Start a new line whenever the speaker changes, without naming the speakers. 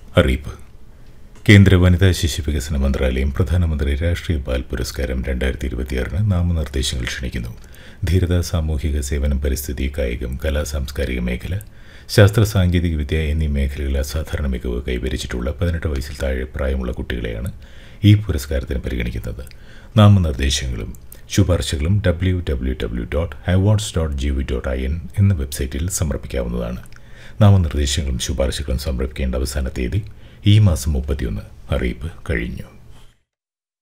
അറിയിപ്പ് കേന്ദ്ര വനിതാ ശിശു വികസന മന്ത്രാലയം പ്രധാനമന്ത്രി രാഷ്ട്രീയ ബാൽ പുരസ്കാരം രണ്ടായിരത്തി ഇരുപത്തിയാറിന് നാമനിർദ്ദേശങ്ങൾ ക്ഷണിക്കുന്നു ധീരത സാമൂഹിക സേവനം പരിസ്ഥിതി കായികം കലാ സാംസ്കാരിക മേഖല ശാസ്ത്ര സാങ്കേതിക വിദ്യ എന്നീ മേഖലകളിൽ അസാധാരണ മികവ് കൈവരിച്ചിട്ടുള്ള പതിനെട്ട് വയസ്സിൽ താഴെ പ്രായമുള്ള കുട്ടികളെയാണ് ഈ പുരസ്കാരത്തിന് പരിഗണിക്കുന്നത് നാമനിർദ്ദേശങ്ങളും ശുപാർശകളും W W W dot awards dot G V dot I N എന്ന വെബ്സൈറ്റിൽ സമർപ്പിക്കാവുന്നതാണ് നാമനിർദ്ദേശങ്ങളും ശുപാർശകളും സമർപ്പിക്കേണ്ട അവസാന തീയതി ഈ മാസം മുപ്പത്തിയൊന്ന് അറിയിപ്പ് കഴിഞ്ഞു